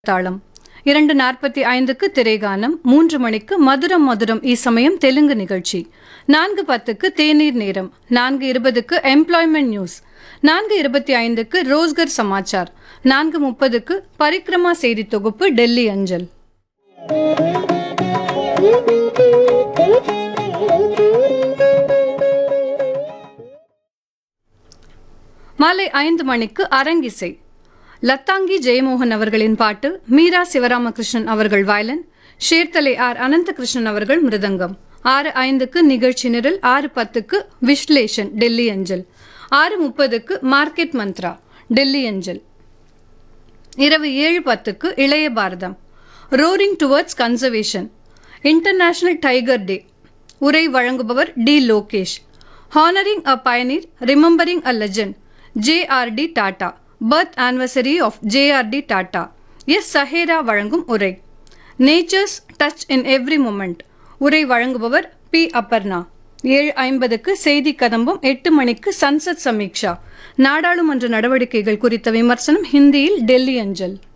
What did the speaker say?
தாளம் இரண்டு நாற்பத்தி ஐந்துக்கு திரைகானம் மூன்று மணிக்கு மதுரம் மதுரம் இசமயம் தெலுங்கு நிகழ்ச்சி நான்கு பத்துக்கு தேநீர் நேரம் நான்கு இருபதுக்கு எம்ப்ளாய்மெண்ட் நியூஸ் நான்கு இருபத்தி ஐந்துக்கு ரோஸ்கர் சமாச்சார் நான்கு முப்பதுக்கு பரிக்ரமா செய்தி தொகுப்பு டெல்லி அஞ்சல் மாலை ஐந்து மணிக்கு அரங்கிசை லத்தாங்கி ஜெயமோகன் அவர்களின் பாட்டு மீரா சிவராமகிருஷ்ணன் அவர்கள் வயலன் ஷேர்தலை ஆர் அனந்தகிருஷ்ணன் அவர்கள் மிருதங்கம் ஆறு ஐந்துக்கு நிகழ்ச்சி நிரல் ஆறு பத்துக்கு விஸ்லேஷன் டெல்லி அஞ்சல் ஆறு முப்பதுக்கு மார்க்கெட் மந்த்ரா டெல்லி அஞ்சல் இரவு ஏழு பத்துக்கு Ilaya Bharatham roaring towards conservation international tiger day உரை வழங்குபவர் D Lokesh honoring a pioneer remembering a legend JRD Tata birth anniversary of JRD Tata S Sahera வழங்கும் உரை nature's touch in every moment உரை வழங்குபவர் பி அப்பர்ணா ஏழு ஐம்பதுக்கு செய்தி கதம்பம் எட்டு மணிக்கு சன்சத் சமீக்ஷா நாடாளுமன்ற நடவடிக்கைகள் குறித்த விமர்சனம் ஹிந்தியில் டெல்லி அஞ்சல்